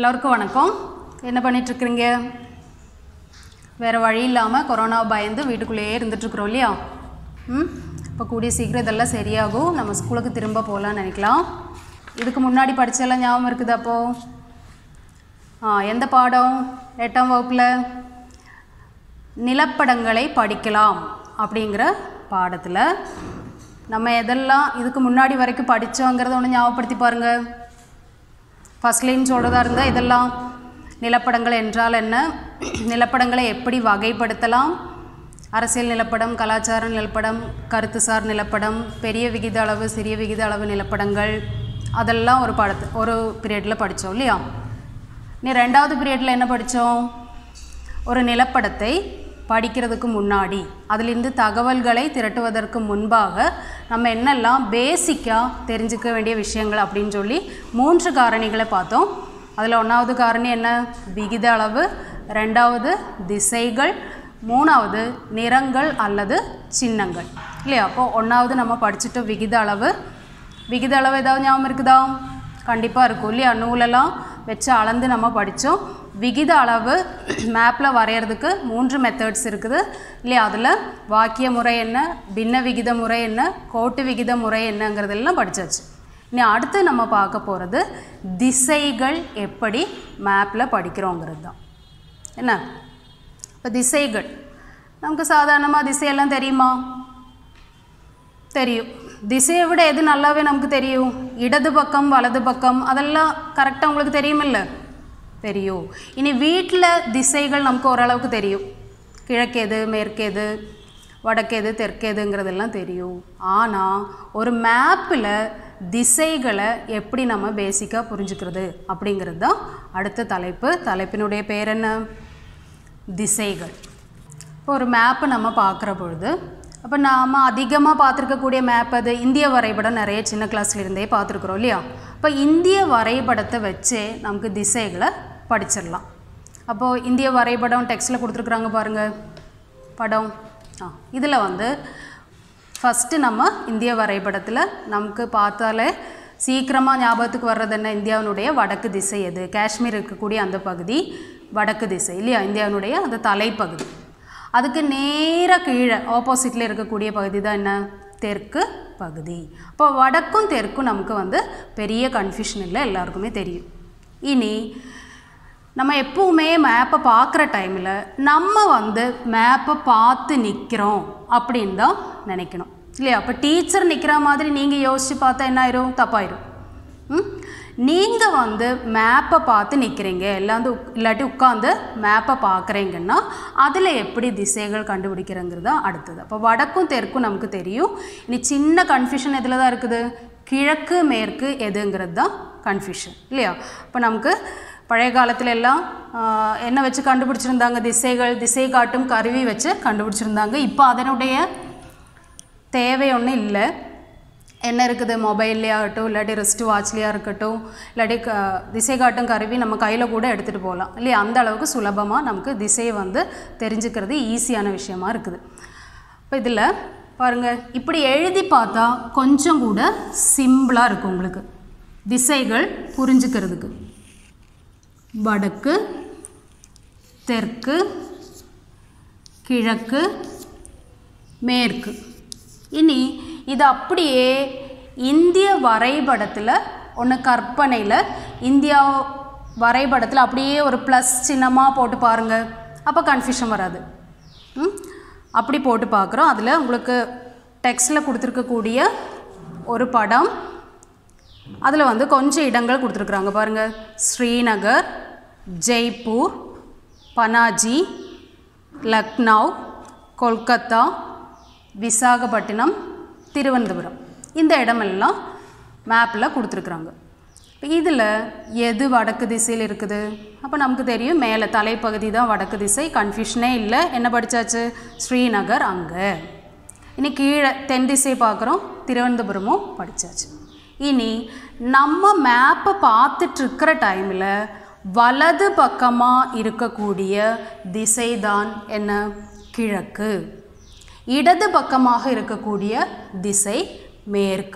எல்லோருக்கும் வணக்கம் என்ன பண்ணிகிட்ருக்குறீங்க வேறு வழி இல்லாமல் கொரோனா பயந்து வீட்டுக்குள்ளேயே இருந்துகிட்ருக்குறோம் இல்லையா ம் இப்போ கூடிய சீக்கிரம் இதெல்லாம் சரியாகும் நம்ம ஸ்கூலுக்கு திரும்ப போகலான்னு நினைக்கலாம் இதுக்கு முன்னாடி படிச்செல்லாம் ஞாபகம் இருக்குது அப்போது ஆ எந்த பாடம் எட்டாம் வகுப்பில் நிலப்படங்களை படிக்கலாம் அப்படிங்கிற பாடத்தில் நம்ம எதெல்லாம் இதுக்கு முன்னாடி வரைக்கும் படித்தோங்கிறத ஒன்று ஞாபகப்படுத்தி பாருங்கள் ஃபஸ்ட் லைன் சொல்கிறதா இருந்தால் இதெல்லாம் நிலப்படங்கள் என்றால் என்ன நிலப்படங்களை எப்படி வகைப்படுத்தலாம் அரசியல் நிலப்படம் கலாச்சார நிலப்படம் கருத்துசார் நிலப்படம் பெரிய விகித அளவு சிறிய விகித அளவு நிலப்படங்கள் அதெல்லாம் ஒரு பாடத்து ஒரு பீரியடில் படித்தோம் இல்லையா நீ ரெண்டாவது பீரியடில் என்ன படித்தோம் ஒரு நிலப்படத்தை படிக்கிறதுக்கு முன்னாடி அதிலிருந்து தகவல்களை திரட்டுவதற்கு முன்பாக நம்ம என்னெல்லாம் பேசிக்காக தெரிஞ்சுக்க வேண்டிய விஷயங்கள் அப்படின்னு சொல்லி மூன்று காரணிகளை பார்த்தோம் அதில் ஒன்றாவது காரணி என்ன விகித அளவு ரெண்டாவது திசைகள் மூணாவது நிறங்கள் அல்லது சின்னங்கள் இல்லையா அப்போது ஒன்றாவது நம்ம படிச்சுட்டோம் விகித அளவு விகித அளவு ஏதாவது ஞாபகம் இருக்குதா கண்டிப்பாக இருக்கும் இல்லையா நூலெல்லாம் வச்சு அளந்து நம்ம படித்தோம் விகித அளவு மேப்பில் வரைகிறதுக்கு மூன்று மெத்தட்ஸ் இருக்குது இல்லையா அதில் வாக்கிய முறை என்ன பின்ன விகித முறை என்ன கோட்டு விகித முறை என்னங்கிறதெல்லாம் படித்தாச்சு இனி அடுத்து நம்ம பார்க்க போகிறது திசைகள் எப்படி மேப்பில் படிக்கிறோங்கிறது தான் என்ன இப்போ திசைகள் நமக்கு சாதாரணமாக திசையெல்லாம் தெரியுமா தெரியும் திசையை விட எது நல்லாவே நமக்கு தெரியும் இடது பக்கம் வலது பக்கம் அதெல்லாம் கரெக்டாக உங்களுக்கு தெரியுமில்ல தெரியும் இனி வீட்டில் திசைகள் நமக்கு ஓரளவுக்கு தெரியும் கிழக்கேது மேற்கேது வடக்கேது தெற்கேதுங்கிறதெல்லாம் தெரியும் ஆனால் ஒரு மேப்பில் திசைகளை எப்படி நம்ம பேசிக்காக புரிஞ்சுக்கிறது அப்படிங்கிறது தான் அடுத்த தலைப்பு தலைப்பினுடைய பேர் என்ன திசைகள் இப்போ ஒரு மேப்பு நம்ம பார்க்குற பொழுது அப்போ நாம் அதிகமாக பார்த்துருக்கக்கூடிய மேப் அது இந்திய வரைபடம் நிறைய சின்ன கிளாஸ்ல இருந்தே பார்த்துருக்குறோம் இல்லையா இப்போ இந்திய வரைபடத்தை வச்சே நமக்கு திசைகளை படிச்சிடலாம் அப்போது இந்திய வரைபடம் டெக்ஸ்ட்டில் கொடுத்துருக்குறாங்க பாருங்கள் படம் ஆ இதில் வந்து ஃபஸ்ட்டு நம்ம இந்திய வரைபடத்தில் நமக்கு பார்த்தாலே சீக்கிரமாக ஞாபகத்துக்கு வர்றது என்ன இந்தியாவினுடைய வடக்கு திசை எது காஷ்மீர் இருக்கக்கூடிய அந்த பகுதி வடக்கு திசை இல்லையா இந்தியாவினுடைய அந்த தலைப்பகுதி அதுக்கு நேராக கீழே ஆப்போசிட்டில் இருக்கக்கூடிய பகுதி தான் என்ன தெற்கு பகுதி அப்போ வடக்கும் தெற்கும் நமக்கு வந்து பெரிய கன்ஃபியூஷன் இல்லை எல்லாருக்குமே தெரியும் இனி நம்ம எப்பவுமே மேப்பை பார்க்குற டைமில் நம்ம வந்து மேப்பை பார்த்து நிற்கிறோம் அப்படின்னு தான் நினைக்கணும் இல்லையா அப்போ டீச்சர் நிற்கிற மாதிரி நீங்கள் யோசித்து பார்த்தா என்ன ஆயிரும் தப்பாயிரும் ம் நீங்கள் வந்து மேப்பை பார்த்து நிற்கிறீங்க எல்லாம் இல்லாட்டி உட்காந்து மேப்பை பார்க்குறீங்கன்னா அதில் எப்படி திசைகள் கண்டுபிடிக்கிறங்கிறது தான் அடுத்தது அப்போ வடக்கும் தெற்கும் நமக்கு தெரியும் இனி சின்ன கன்ஃபியூஷன் எதில் தான் இருக்குது கிழக்கு மேற்கு எதுங்கிறது தான் கன்ஃபியூஷன் இல்லையா இப்போ நமக்கு பழைய காலத்துல எல்லாம் ஆஹ், என்ன வச்சு கண்டுபிடிச்சிருந்தாங்க திசைகள் திசை காட்டும் கருவி வச்சு கண்டுபிடிச்சிருந்தாங்க இப்போ அதனுடைய தேவை ஒன்றும் இல்லை என்ன இருக்குது மொபைல்லையா ஆகட்டும் இல்லாட்டி ரிஸ்ட் வாட்ச்லேயா இருக்கட்டும் இல்லாட்டி க திசை காட்டும் கருவி நம்ம கையில் கூட எடுத்துகிட்டு போகலாம் இல்லையா அந்த அளவுக்கு சுலபமாக நமக்கு திசையை வந்து தெரிஞ்சுக்கிறது ஈஸியான விஷயமா இருக்குது இப்போ இதில் பாருங்கள் இப்படி எழுதி பார்த்தா கொஞ்சம் கூட சிம்பிளாக இருக்கும் உங்களுக்கு திசைகள் புரிஞ்சுக்கிறதுக்கு வடக்கு தெற்கு கிழக்கு மேற்கு இனி இது அப்படியே இந்திய வரைபடத்தில் ஒன்று கற்பனையில் இந்தியா வரைபடத்தில் அப்படியே ஒரு ப்ளஸ் சின்னமாக போட்டு பாருங்கள் அப்போ கன்ஃபியூஷன் வராது ம்? அப்படி போட்டு பார்க்குறோம் அதில் உங்களுக்கு டெக்ஸ்டில் கொடுத்துருக்கக்கூடிய ஒரு படம் அதில் வந்து கொஞ்சம் இடங்கள் கொடுத்துருக்குறாங்க பாருங்கள் ஸ்ரீநகர் ஜெய்ப்பூர் பனாஜி லக்னௌ கொல்கத்தா விசாகப்பட்டினம் திருவனந்தபுரம் இந்த இடமெல்லாம் மேப்பில் கொடுத்துருக்குறாங்க இதில் எது வடக்கு திசையில் இருக்குது அப்போ நமக்கு தெரியும் மேலே தலைப்பகுதி தான் வடக்கு திசை கன்ஃபியூஷனே இல்லை என்ன படித்தாச்சு ஸ்ரீநகர் அங்கே இனி கீழே தென் திசை பார்க்குறோம் திருவனந்தபுரமும் படித்தாச்சு இனி நம்ம மேப்பை பார்த்துட்ருக்கிற டைமில் வலது பக்கமாக இருக்கக்கூடிய திசை தான் என்ன கிழக்கு இடது பக்கமாக இருக்கக்கூடிய திசை மேற்கு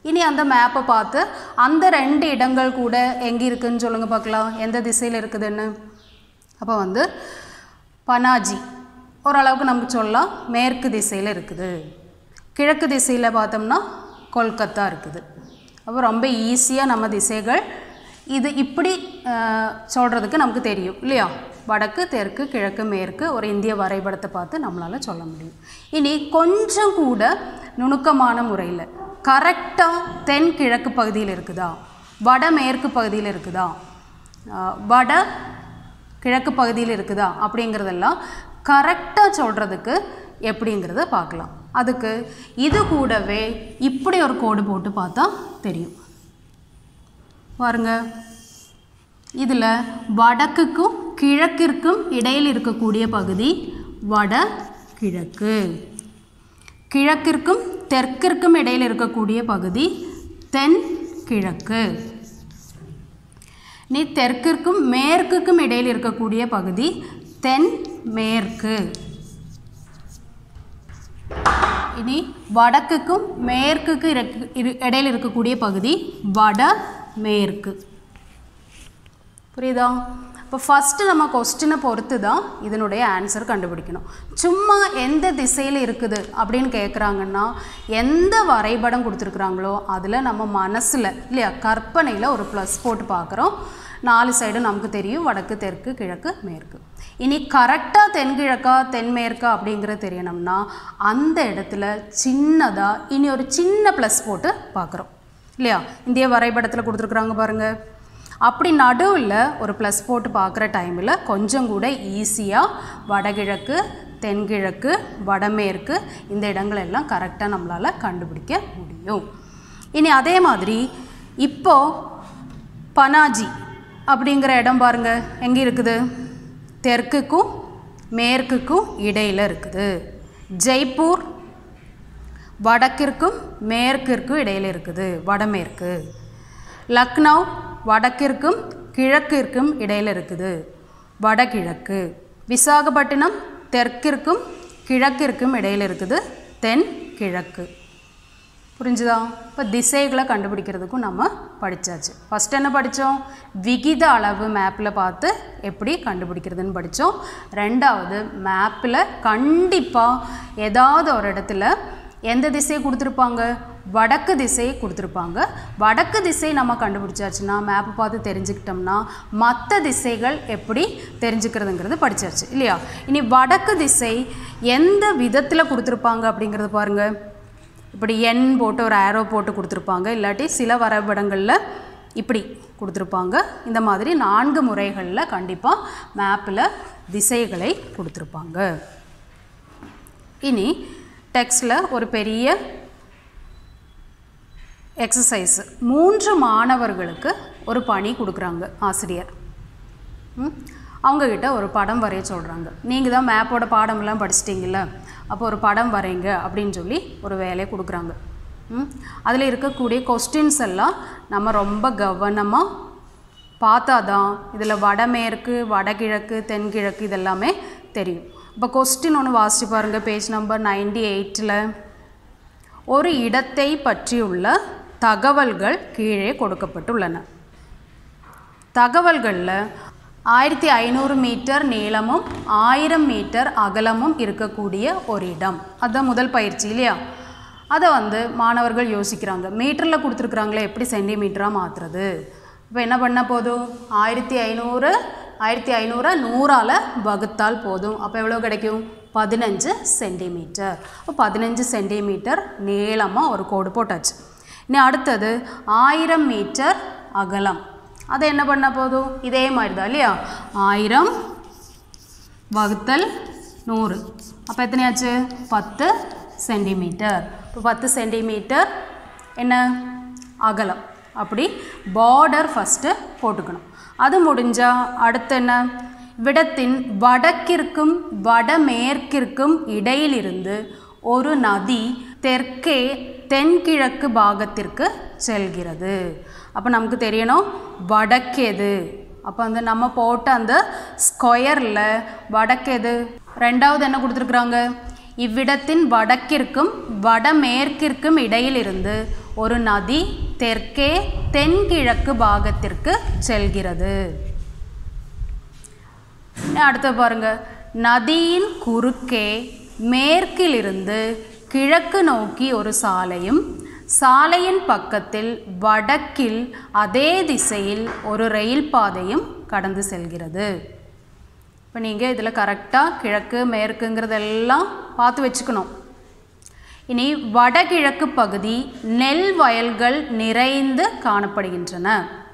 இனி அந்த மேப்பை பார்த்து அந்த ரெண்டு இடங்கள் கூட எங்கே இருக்குன்னு சொல்லுங்கள் பார்க்கலாம் எந்த திசையில் இருக்குதுன்னு அப்போ வந்து பனாஜி ஓரளவுக்கு நமக்கு சொல்லலாம் மேற்கு திசையில் இருக்குது கிழக்கு திசையில் பார்த்தோம்னா கொல்கத்தா இருக்குது அப்போ ரொம்ப ஈஸியாக நம்ம திசைகள் இது இப்படி சொல்கிறதுக்கு நமக்கு தெரியும் இல்லையா வடக்கு தெற்கு கிழக்கு மேற்கு ஒரு இந்திய வரைபடத்தை பார்த்து நம்மளால் சொல்ல முடியும் இனி கொஞ்சம் கூட நுணுக்கமான முறையில் கரெக்டாக தென் கிழக்கு பகுதியில் இருக்குதா வடமேற்கு பகுதியில் இருக்குதா ஆஹ் வட கிழக்கு பகுதியில் இருக்குதா அப்படிங்கிறதெல்லாம் கரெக்டாக சொல்கிறதுக்கு எப்படிங்கிறத பார்க்கலாம் அதுக்கு இது கூடவே இப்படி ஒரு கோடு போட்டு பார்த்தா தெரியும் பாருங்க இதில் வடக்குக்கும் கிழக்கிற்கும் இடையில் இருக்கக்கூடிய பகுதி வட கிழக்கு கிழக்கிற்கும் தெற்கிற்கும் இடையில் இருக்கக்கூடிய பகுதி தென் கிழக்கு நீ தெற்கிற்கும் மேற்குக்கும் இடையில் இருக்கக்கூடிய பகுதி தென் மேற்கு இனி வடக்குக்கும் மேற்குக்கு இருக்கு- இரு- இடையில் இருக்கக்கூடிய பகுதி வட மேற்கு புரியுதா இப்போ ஃபஸ்ட்டு நம்ம கொஸ்டினை பொறுத்து தான் இதனுடைய ஆன்சர் கண்டுபிடிக்கணும் சும்மா எந்த திசையில் இருக்குது அப்படின்னு கேட்குறாங்கன்னா எந்த வரைபடம் கொடுத்துருக்குறாங்களோ அதில் நம்ம மனசில் இல்லையா கற்பனையில் ஒரு ப்ளஸ் போட்டு பார்க்குறோம் நாலு சைடும் நமக்கு தெரியும் வடக்கு தெற்கு கிழக்கு மேற்கு இனி கரெக்டாக தென்கிழக்கா தென்மேற்கா அப்படிங்கிறது தெரியணும்னா அந்த இடத்துல சின்னதாக இனி ஒரு சின்ன ப்ளஸ் போட்டு பார்க்குறோம் இல்லையா இந்திய வரைபடத்தில் கொடுத்துருக்குறாங்க பாருங்கள் அப்படி நடுவில் ஒரு ப்ளஸ் போட்டு பார்க்குற டைமில் கொஞ்சம் கூட ஈஸியாக வடகிழக்கு தென்கிழக்கு வடமேற்கு இந்த இடங்கள் எல்லாம் கரெக்டாக நம்மளால் கண்டுபிடிக்க முடியும் இனி அதே மாதிரி இப்போ பனாஜி அப்படிங்கிற இடம் பாருங்க எங்கே இருக்குது தெற்குக்கும் மேற்குக்கும் இடையில் இருக்குது ஜெய்ப்பூர் வடக்கிற்கும் மேற்கிற்கும் இடையில் இருக்குது வடமேற்கு லக்னோ வடக்கிற்கும் கிழக்கிற்கும் இடையில் இருக்குது வடகிழக்கு விசாகப்பட்டினம் தெற்கிற்கும் கிழக்கிற்கும் இடையில் இருக்குது தென் கிழக்கு புரிஞ்சுதா இப்போ திசைகளை கண்டுபிடிக்கிறதுக்கும் நம்ம படித்தாச்சு ஃபஸ்ட் என்ன படித்தோம் விகித அளவு மேப்பில் பார்த்து எப்படி கண்டுபிடிக்கிறதுன்னு படித்தோம் ரெண்டாவது மேப்பில் கண்டிப்பாக ஏதாவது ஒரு இடத்துல எந்த திசையை கொடுத்துருப்பாங்க வடக்கு திசையை கொடுத்துருப்பாங்க வடக்கு திசை நம்ம கண்டுபிடிச்சாச்சுன்னா மேப்பை பார்த்து தெரிஞ்சுக்கிட்டோம்னா மற்ற திசைகள் எப்படி தெரிஞ்சுக்கிறதுங்கிறது படிச்சாச்சு இல்லையா இனி வடக்கு திசை எந்த விதத்தில் கொடுத்துருப்பாங்க அப்படிங்கிறது பாருங்கள் இப்படி எண் போட்டு ஒரு ஆரோ போட்டு கொடுத்துருப்பாங்க இல்லாட்டி சில வரைபடங்களில் இப்படி கொடுத்துருப்பாங்க இந்த மாதிரி நான்கு முறைகளில் கண்டிப்பாக மேப்பில் திசைகளை கொடுத்துருப்பாங்க இனி டெக்ஸ்டில் ஒரு பெரிய எக்ஸசைஸ் மூன்று மாணவர்களுக்கு ஒரு பணி கொடுக்குறாங்க ஆசிரியர் ம்? அவங்கக்கிட்ட ஒரு படம் வரைய சொல்கிறாங்க நீங்கள் தான் மேப்போட பாடமெல்லாம் படிச்சிட்டிங்கல்ல அப்போ ஒரு படம் வரைங்க அப்படின்னு சொல்லி ஒரு வேலையை கொடுக்குறாங்க ம் அதில் இருக்கக்கூடிய கொஸ்டின்ஸ் எல்லாம் நம்ம ரொம்ப கவனமாக பார்த்தா தான் இதில் வடமேற்கு வடகிழக்கு தென்கிழக்கு இதெல்லாமே தெரியும் இப்போ கொஸ்டின் ஒன்று வாசிச்சு பாருங்கள் பேஜ் நம்பர் நைன்டி எயிட்டில் ஒரு இடத்தை பற்றியுள்ள தகவல்கள் கீழே கொடுக்கப்பட்டுள்ளன தகவல்களில் ஆயிரத்தி ஐநூறு மீட்டர் நீளமும் ஆயிரம் மீட்டர் அகலமும் இருக்கக்கூடிய ஒரு இடம் அதுதான் முதல் பயிற்சி இல்லையா அதை வந்து மாணவர்கள் யோசிக்கிறாங்க மீட்டரில் கொடுத்துருக்குறாங்களே எப்படி சென்டிமீட்டராக மாற்றுறது இப்போ என்ன பண்ண போதும் ஆயிரத்தி ஐநூறு ஆயிரத்தி ஐநூறை நூறால் வகுத்தால் போதும் அப்போ எவ்வளோ கிடைக்கும் பதினஞ்சு சென்டிமீட்டர் இப்போ பதினஞ்சு சென்டிமீட்டர் நீளமாக ஒரு கோடு போட்டாச்சு இனி அடுத்தது ஆயிரம் மீட்டர் அகலம் அதை என்ன பண்ண போதும் இதே மாதிரி தான் இல்லையா ஆயிரம் வகுத்தல் நூறு அப்போ எத்தனையாச்சு பத்து சென்டிமீட்டர் இப்போ பத்து சென்டிமீட்டர் என்ன அகலம் அப்படி பார்டர் ஃபஸ்ட்டு போட்டுக்கணும் அது முடிஞ்சால் அடுத்து என்ன விடத்தின் வடக்கிற்கும் வடமேற்கிற்கும் இடையிலிருந்து ஒரு நதி தெற்கே தென்கிழக்கு பாகத்திற்கு செல்கிறது அப்போ நமக்கு தெரியணும் வடக்கெது அப்போ வந்து நம்ம போட்ட அந்த ஸ்கொயரில் வடக்கெது ரெண்டாவது என்ன கொடுத்துருக்குறாங்க இவ்விடத்தின் வடக்கிற்கும் வடமேற்கிற்கும் இடையிலிருந்து ஒரு நதி தெற்கே தென்கிழக்கு பாகத்திற்கு செல்கிறது அடுத்து பாருங்க நதியின் குறுக்கே மேற்கிலிருந்து கிழக்கு நோக்கி ஒரு சாலையும் சாலையின் பக்கத்தில் வடக்கில் அதே திசையில் ஒரு ரயில் பாதையும் கடந்து செல்கிறது இப்போ நீங்கள் இதில் கரெக்டாக கிழக்கு மேற்குங்கிறதெல்லாம் பார்த்து வச்சுக்கணும் இனி வடகிழக்கு பகுதி நெல் வயல்கள் நிறைந்து காணப்படுகின்றன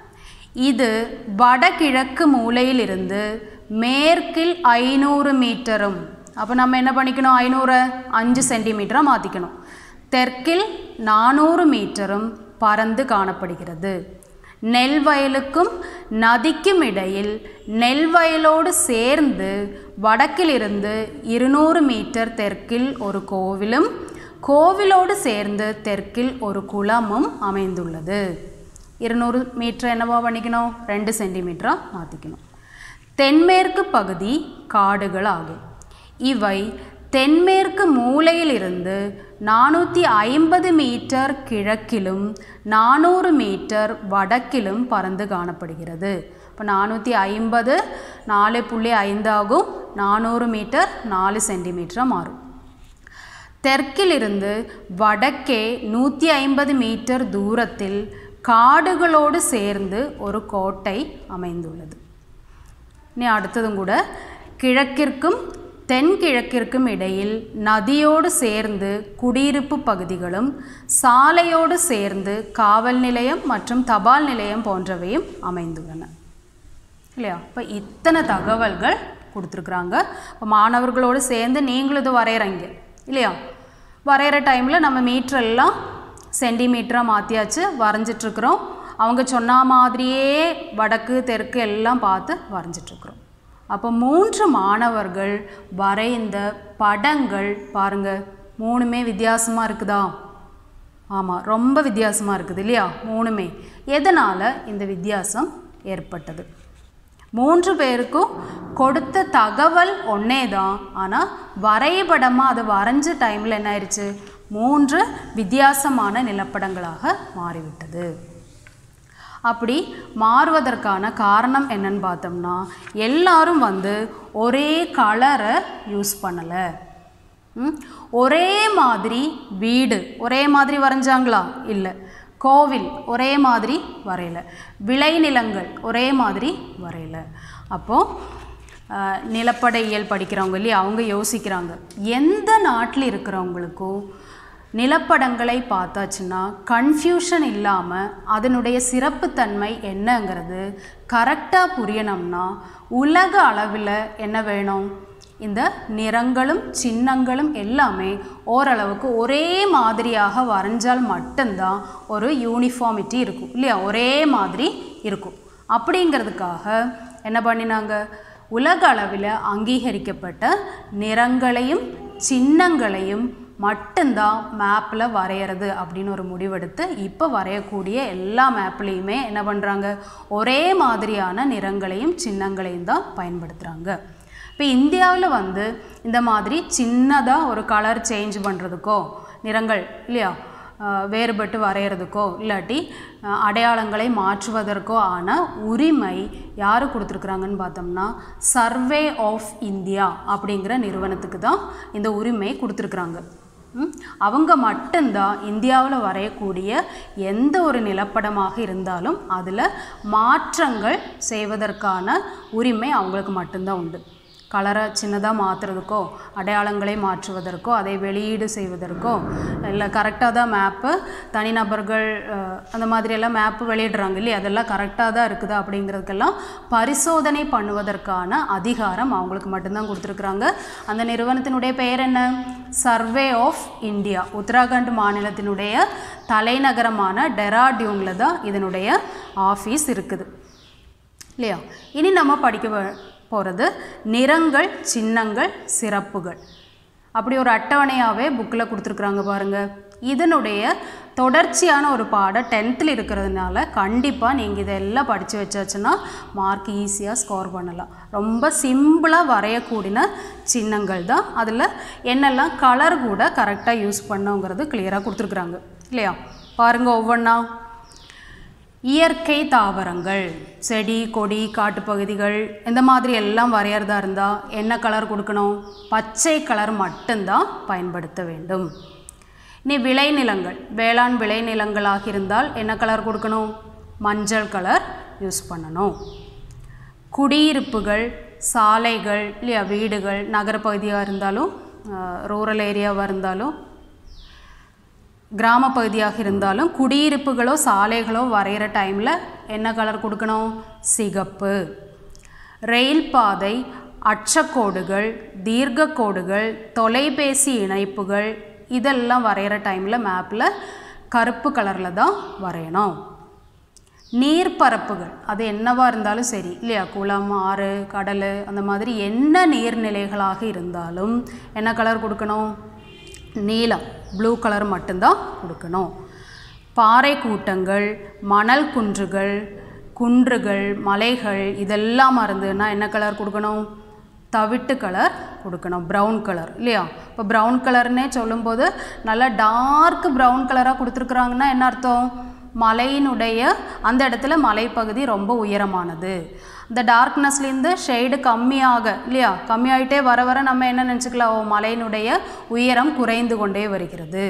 இது வடகிழக்கு மூலையிலிருந்து மேற்கில் ஐநூறு மீட்டரும் அப்போ நம்ம என்ன பண்ணிக்கணும் ஐநூறு அஞ்சு சென்டிமீட்டராக மாற்றிக்கணும் தெற்கில் நானூறு மீட்டரும் பறந்து காணப்படுகிறது நெல் வயலுக்கும் நதிக்கும் இடையில் நெல் வயலோடு சேர்ந்து வடக்கிலிருந்து இருநூறு மீட்டர் தெற்கில் ஒரு கோவிலும் கோவிலோடு சேர்ந்து தெற்கில் ஒரு குளமும் அமைந்துள்ளது இருநூறு மீட்டர் என்னவா பண்ணிக்கணும் ரெண்டு சென்டிமீட்டராக மாற்றிக்கணும் தென்மேற்கு பகுதி காடுகள் ஆகும் இவை தென்மேற்கு மூலையிலிருந்து நானூற்றி ஐம்பது மீட்டர் கிழக்கிலும் நானூறு மீட்டர் வடக்கிலும் பறந்து காணப்படுகிறது இப்போ நானூற்றி ஐம்பது நாலு புள்ளி ஐந்தாகும் நானூறு மீட்டர் நாலு சென்டிமீட்டராக மாறும் தெற்கிலிருந்து வடக்கே நூற்றி ஐம்பது மீட்டர் தூரத்தில் காடுகளோடு சேர்ந்து ஒரு கோட்டை அமைந்துள்ளது இனி அடுத்ததும் கூட கிழக்கிற்கும் தென்கிழக்கிற்கும் இடையில் நதியோடு சேர்ந்து குடியிருப்பு பகுதிகளும் சாலையோடு சேர்ந்து காவல் நிலையம் மற்றும் தபால் நிலையம் போன்றவையும் அமைந்துள்ளன இல்லையா இப்போ இத்தனை தகவல்கள் கொடுத்துருக்குறாங்க இப்போ மாணவர்களோடு சேர்ந்து நீங்களும் இது வரைகிறீங்க இல்லையா வரைகிற டைமில் நம்ம மீட்டர் எல்லாம் சென்டிமீட்டராக மாற்றியாச்சு வரைஞ்சிட்ருக்குறோம் அவங்க சொன்ன மாதிரியே வடக்கு தெற்கு எல்லாம் பார்த்து வரைஞ்சிட்ருக்குறோம் அப்போ மூன்று மாணவர்கள் வரைந்த படங்கள் பாருங்கள் மூணுமே வித்தியாசமாக இருக்குதா ஆமாம் ரொம்ப வித்தியாசமாக இருக்குது இல்லையா மூணுமே எதனால் இந்த வித்தியாசம் ஏற்பட்டது மூன்று பேருக்கும் கொடுத்த தகவல் ஒன்றே தான் ஆனால் வரைபடமாக அதை வரைஞ்ச டைமில் என்ன ஆயிடுச்சு மூன்று வித்தியாசமான நிலப்படங்களாக மாறிவிட்டது அப்படி மாறுவதற்கான காரணம் என்னன்னு பார்த்தோம்னா எல்லாரும் வந்து ஒரே கலரை யூஸ் பண்ணலை ம்? ஒரே மாதிரி வீடு ஒரே மாதிரி வரைஞ்சாங்களா இல்லை கோவில் ஒரே மாதிரி வரையல விளைநிலங்கள் ஒரே மாதிரி வரையல அப்போது நிலப்படையியல் படிக்கிறவங்க இல்லையா அவங்க யோசிக்கிறாங்க எந்த நாட்டில் இருக்கிறவங்களுக்கும் நிலப்படங்களை பார்த்தாச்சுன்னா கன்ஃபியூஷன் இல்லாமல் அதனுடைய சிறப்புத்தன்மை என்னங்கிறது கரெக்டாக புரியணும்னா உலக அளவில் என்ன வேணும் இந்த நிறங்களும் சின்னங்களும் எல்லாமே ஓரளவுக்கு ஒரே மாதிரியாக வரைஞ்சால் மட்டும்தான் ஒரு யூனிஃபார்மிட்டி இருக்கும் இல்லையா ஒரே மாதிரி இருக்கும் அப்படிங்கிறதுக்காக என்ன பண்ணினாங்க உலக அளவில் அங்கீகரிக்கப்பட்ட நிறங்களையும் சின்னங்களையும் மட்டும்தான் மேப்பில் வரைகிறது அப்படின்னு ஒரு முடிவெடுத்து இப்போ வரையக்கூடிய எல்லா மேப்லேயுமே என்ன பண்ணுறாங்க ஒரே மாதிரியான நிறங்களையும் சின்னங்களையும் தான் பயன்படுத்துகிறாங்க இப்போ இந்தியாவில் வந்து இந்த மாதிரி சின்னதாக ஒரு கலர் சேஞ்ச் பண்ணுறதுக்கோ நிறங்கள் இல்லையா அஹ் வேறுபட்டு வரைகிறதுக்கோ இல்லாட்டி அஹ் அடையாளங்களை மாற்றுவதற்கோ ஆன உரிமை யார் கொடுத்துருக்குறாங்கன்னு பார்த்தோம்னா சர்வே ஆஃப் இந்தியா அப்படிங்கிற நிறுவனத்துக்கு தான் இந்த உரிமை கொடுத்துருக்குறாங்க ம்? அவங்க மட்டும்தான் இந்தியாவில் வரையக்கூடிய எந்த ஒரு நிலப்படமாக இருந்தாலும் அதில் மாற்றங்கள் செய்வதற்கான உரிமை அவங்களுக்கு மட்டும்தான் உண்டு கலரை சின்னதாக மாற்றுறதுக்கோ அடையாளங்களை மாற்றுவதற்கோ அதை வெளியீடு செய்வதற்கோ இல்லை கரெக்டாக தான் மேப்பு தனிநபர்கள் அஹ், அந்த மாதிரியெல்லாம் மேப்பு வெளியிடுறாங்க இல்லையா அதெல்லாம் கரெக்டாக தான் இருக்குதா அப்படிங்கிறதுக்கெல்லாம் பரிசோதனை பண்ணுவதற்கான அதிகாரம் அவங்களுக்கு மட்டும்தான் கொடுத்துருக்குறாங்க அந்த நிறுவனத்தினுடைய பெயர் என்ன சர்வே ஆஃப் இந்தியா உத்தராகண்ட் மாநிலத்தினுடைய தலைநகரமான டெராடியூனில் தான் இதனுடைய ஆஃபீஸ் இருக்குது இல்லையா இனி நம்ம படிக்க போகிறது நிறங்கள் சின்னங்கள் சிறப்புகள் அப்படி ஒரு அட்டவணையாகவே புக்கில் கொடுத்துருக்குறாங்க பாருங்கள் இதனுடைய தொடர்ச்சியான ஒரு பாடம் டென்த்தில் இருக்கிறதுனால கண்டிப்பாக நீங்கள் இதெல்லாம் படித்து வச்சாச்சுன்னா மார்க் ஈஸியாக ஸ்கோர் பண்ணலாம் ரொம்ப சிம்பிளாக வரையக்கூடிய சின்னங்கள் தான் அதில் என்னெல்லாம் கலர் கூட கரெக்டாக யூஸ் பண்ணோங்கிறது கிளியராக கொடுத்துருக்குறாங்க இல்லையா பாருங்க ஒவ்வொன்றா இயற்கை தாவரங்கள் செடி கொடி காட்டுப்பகுதிகள் இந்த மாதிரி எல்லாம் வரையறதா இருந்தால் என்ன கலர் கொடுக்கணும் பச்சை கலர் மட்டும்தான் பயன்படுத்த வேண்டும் இனி விளைநிலங்கள் வேளாண் விளைநிலங்களாக இருந்தால் என்ன கலர் கொடுக்கணும் மஞ்சள் கலர் யூஸ் பண்ணணும் குடியிருப்புகள் சாலைகள் இல்லையா வீடுகள் நகரப்பகுதியாக இருந்தாலும் ரூரல் ஏரியாவாக இருந்தாலும் கிராம பகுதியாக இருந்தாலும் குடியிருப்புகளோ சாலைகளோ வரைகிற டைமில் என்ன கலர் கொடுக்கணும் சிகப்பு ரயில் பாதை அச்சக்கோடுகள் தீர்க்கக்கோடுகள் தொலைபேசி இணைப்புகள் இதெல்லாம் வரைகிற டைமில் மேப்பில் கருப்பு கலரில் தான் வரையணும் நீர்ப்பரப்புகள் அது என்னவா இருந்தாலும் சரி இல்லையா குளம் ஆறு கடல் அந்த மாதிரி என்ன நீர்நிலைகளாக இருந்தாலும் என்ன கலர் கொடுக்கணும் நீலம் ப்ளூ கலர் மட்டும்தான் கொடுக்கணும் பாறை கூட்டங்கள் மணல் குன்றுகள் குன்றுகள் மலைகள் இதெல்லாம் இருந்ததுன்னா என்ன கலர் கொடுக்கணும் தவிட்டு கலர் கொடுக்கணும் ப்ரௌன் கலர் இல்லையா இப்போ ப்ரௌன் கலர்னே சொல்லும்போது நல்லா டார்க் ப்ரௌன் கலராக கொடுத்துருக்குறாங்கன்னா என்ன அர்த்தம் மலையினுடைய அந்த இடத்துல மலைப்பகுதி ரொம்ப உயரமானது இந்த டார்க்னஸ்லேருந்து ஷேடு கம்மியாக இல்லையா கம்மியாயிட்டே வர வர நம்ம என்ன நினச்சிக்கலாம் ஓ மலையினுடைய உயரம் குறைந்து கொண்டே வருகிறது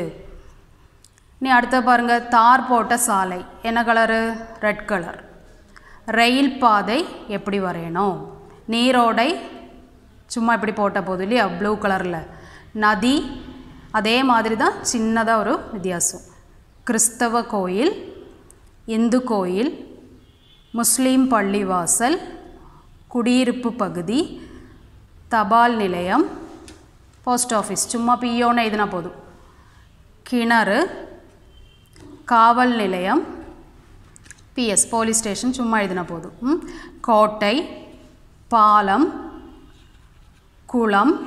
நீ அடுத்த பாருங்க தார் போட்ட சாலை என்ன கலரு ரெட் கலர் ரயில் பாதை எப்படி வரையணும் நீரோடை சும்மா இப்படி போட்ட போதும் இல்லையா ப்ளூ கலரில் நதி அதே மாதிரி தான் சின்னதாக ஒரு வித்தியாசம் கிறிஸ்தவ கோயில் இந்து கோயில் முஸ்லீம் பள்ளிவாசல் குடியிருப்பு பகுதி தபால் நிலையம் போஸ்ட் ஆஃபீஸ் சும்மா பியோன்னு எழுதினா போதும் கிணறு காவல் நிலையம் பிஎஸ் போலீஸ் ஸ்டேஷன் சும்மா எழுதினா போதும் ம்? கோட்டை பாலம் குளம்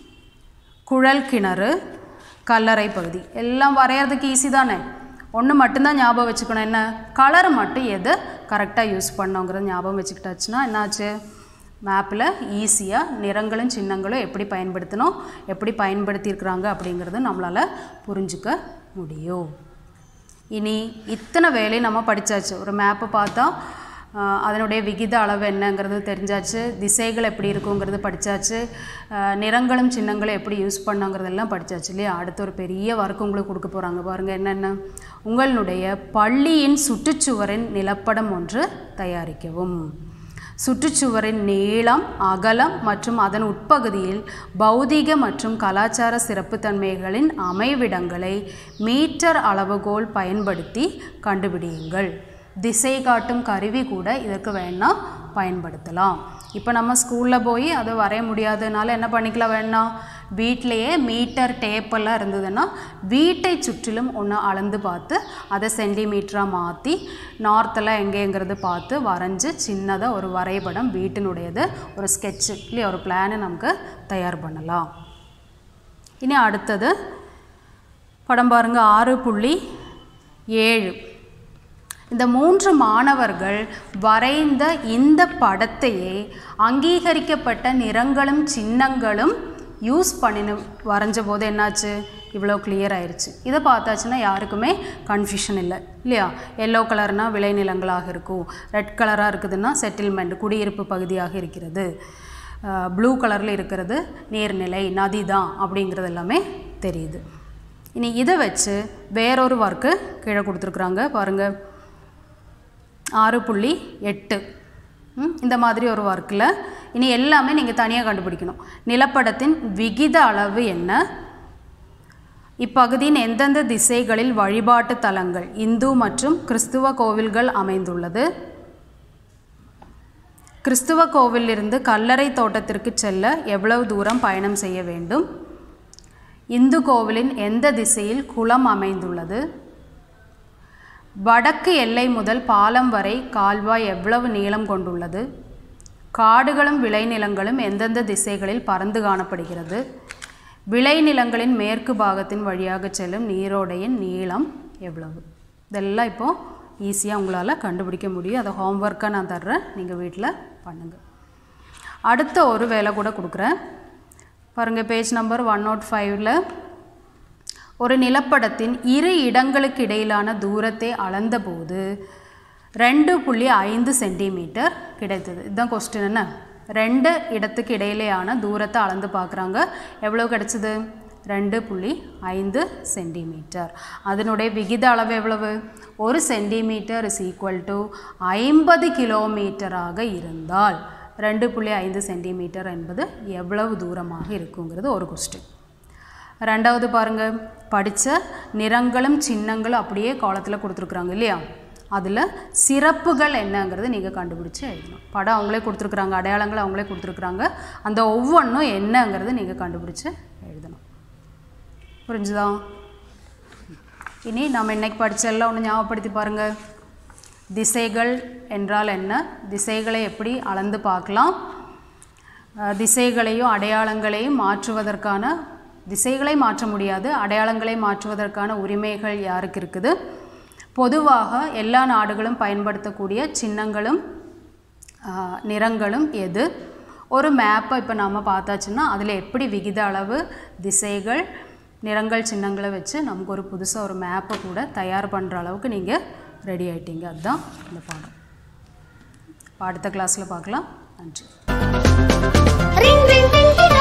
குழல் கிணறு கல்லறை பகுதி எல்லாம் வரைகிறதுக்கு ஈஸி தானே ஒன்று மட்டும்தான் ஞாபகம் வச்சுக்கணும் என்ன கலர் மட்டும் எது கரெக்டாக யூஸ் பண்ணோங்கிறத ஞாபகம் வச்சுக்கிட்டாச்சுன்னா என்னாச்சு மேப்பில் ஈஸியாக நிறங்களும் சின்னங்களும் எப்படி பயன்படுத்தணும் எப்படி பயன்படுத்தியிருக்கிறாங்க அப்படிங்கிறது நம்மளால் புரிஞ்சுக்க முடியும் இனி இத்தனை வேலையும் நம்ம படித்தாச்சு ஒரு மேப்பை பார்த்தா ஆஹ், அதனுடைய விகித அளவு என்னங்கிறது தெரிஞ்சாச்சு திசைகள் எப்படி இருக்குங்கிறது படித்தாச்சு நிறங்களும் சின்னங்களும் எப்படி யூஸ் பண்ணோங்கிறதெல்லாம் படித்தாச்சு இல்லையா அடுத்த ஒரு பெரிய ஒர்க் உங்களுக்கு கொடுக்க போகிறாங்க பாருங்கள் என்னென்ன உங்களுடைய பள்ளியின் சுற்றுச்சுவரின் நிலப்படம் ஒன்று தயாரிக்கவும் சுற்றுச்சுவரின் நீளம் அகலம் மற்றும் அதன் உட்பகுதியில் பௌதீக மற்றும் கலாச்சார சிறப்புத்தன்மைகளின் அமைவிடங்களை மீட்டர் அளவுகோல் பயன்படுத்தி கண்டுபிடியுங்கள் திசை காட்டும் கருவி கூட இதற்கு வேணா பயன்படுத்தலாம் இப்போ நம்ம ஸ்கூலில் போய் அதை வரைய முடியாததுனால என்ன பண்ணிக்கலாம் வேணா வீட்டிலையே மீட்டர் டேப்பெல்லாம் இருந்ததுன்னா வீட்டை சுற்றிலும் ஒன்று அளந்து பார்த்து அதை சென்டிமீட்டராக மாற்றி நார்த்தெல்லாம் எங்கேங்கிறது பார்த்து வரைஞ்சி சின்னதாக ஒரு வரைபடம் வீட்டினுடையது ஒரு ஸ்கெட்சு இல்லையா ஒரு பிளானை நமக்கு தயார் பண்ணலாம் இனி அடுத்தது படம் பாருங்க ஆறு புள்ளி ஏழு இந்த மூன்று மாணவர்கள் வரைந்த இந்த படத்தையே அங்கீகரிக்கப்பட்ட நிறங்களும் சின்னங்களும் யூஸ் பண்ணின வரைஞ்ச போது என்னாச்சு இவ்வளோ கிளியர் ஆயிருச்சு இதை பார்த்தாச்சுன்னா யாருக்குமே கன்ஃபியூஷன் இல்லை இல்லையா எல்லோ கலர்னால் விளைநிலங்களாக இருக்கும் ரெட் கலராக இருக்குதுன்னா செட்டில்மெண்ட் குடியிருப்பு பகுதியாக இருக்கிறது ப்ளூ கலரில் இருக்கிறது நீர்நிலை நதி தான் அப்படிங்கிறது எல்லாமே தெரியுது இனி இதை வச்சு வேறொரு ஒர்க்கு கீழே கொடுத்துருக்குறாங்க பாருங்கள் ஆறு புள்ளி எட்டு ம், இந்த மாதிரி ஒரு ஒர்க்கில் இனி எல்லாமே நீங்கள் தனியாக கண்டுபிடிக்கணும் நிலப்படத்தின் விகித அளவு என்ன இப்பகுதியின் எந்தெந்த திசைகளில் வழிபாட்டு தலங்கள் இந்து மற்றும் கிறிஸ்துவ கோவில்கள் அமைந்துள்ளது கிறிஸ்துவ கோவிலிருந்து கல்லறை தோட்டத்திற்கு செல்ல எவ்வளவு தூரம் பயணம் செய்ய வேண்டும் இந்து கோவிலின் எந்த திசையில் குளம் அமைந்துள்ளது வடக்கு எல்லை முதல் பாலம் வரை கால்வாய் எவ்வளவு நீளம் கொண்டுள்ளது காடுகளும் விளைநிலங்களும் எந்தெந்த திசைகளில் பறந்து காணப்படுகிறது விளைநிலங்களின் மேற்கு பாகத்தின் வழியாக செல்லும் நீரோடையின் நீளம் எவ்வளவு இதெல்லாம் இப்போது ஈஸியாக உங்களால் கண்டுபிடிக்க முடியும் அதை ஹோம்ஒர்க்காக நான் தர்றேன் நீங்கள் வீட்டில் பண்ணுங்கள் அடுத்த ஒரு வேலை கூட கொடுக்குறேன் பாருங்கள் பேஜ் நம்பர் ஒன் நாட் ஃபைவ்ல ஒரு நிலப்படத்தின் இரு இடங்களுக்கு இடையிலான தூரத்தை அளந்தபோது ரெண்டு புள்ளி ஐந்து சென்டிமீட்டர் கிடைத்தது இதுதான் கொஸ்டின் என்ன ரெண்டு இடத்துக்கு இடையிலேயான தூரத்தை அளந்து பார்க்குறாங்க எவ்வளோ கிடைச்சது ரெண்டு புள்ளி ஐந்து சென்டிமீட்டர் அதனுடைய விகித அளவு எவ்வளவு ஒரு சென்டிமீட்டர் இஸ் ஈக்குவல் டு ஐம்பது கிலோமீட்டராக இருந்தால் ரெண்டு புள்ளி ஐந்து சென்டிமீட்டர் என்பது எவ்வளவு தூரமாக இருக்குங்கிறது ஒரு கொஸ்டின் ரெண்டாவது பாருங்க படித்த நிறங்களும் சின்னங்களும் அப்படியே காலத்தில் கொடுத்துருக்குறாங்க இல்லையா அதில் சிறப்புகள் என்னங்கிறது நீங்கள் கண்டுபிடிச்சி எழுதணும் படம் அவங்களே கொடுத்துருக்குறாங்க அடையாளங்கள் அவங்களே கொடுத்துருக்குறாங்க அந்த ஒவ்வொன்றும் என்னங்கிறது நீங்கள் கண்டுபிடிச்சி எழுதணும் புரிஞ்சுதா இனி நம்ம இன்னைக்கு படிச்செல்லாம் ஒன்று ஞாபகப்படுத்தி பாருங்கள் திசைகள் என்றால் என்ன திசைகளை எப்படி அளந்து பார்க்கலாம் அஹ், திசைகளையும் அடையாளங்களையும் மாற்றுவதற்கான திசைகளை மாற்ற முடியாது அடையாளங்களை மாற்றுவதற்கான உரிமைகள் யாருக்கு இருக்குது பொதுவாக எல்லா நாடுகளும் பயன்படுத்தக்கூடிய சின்னங்களும் அஹ், நிறங்களும் எது ஒரு மேப்பை இப்போ நாம் பார்த்தாச்சுன்னா அதில் எப்படி விகித அளவு திசைகள் நிறங்கள் சின்னங்களை வச்சு நமக்கு ஒரு புதுசாக ஒரு மேப்பை கூட தயார் பண்ணுற அளவுக்கு நீங்கள் ரெடி ஆயிட்டீங்க அதுதான் இந்த பாடம் இப்ப அடுத்த கிளாஸில் பார்க்கலாம் நன்றி ring ring ring ring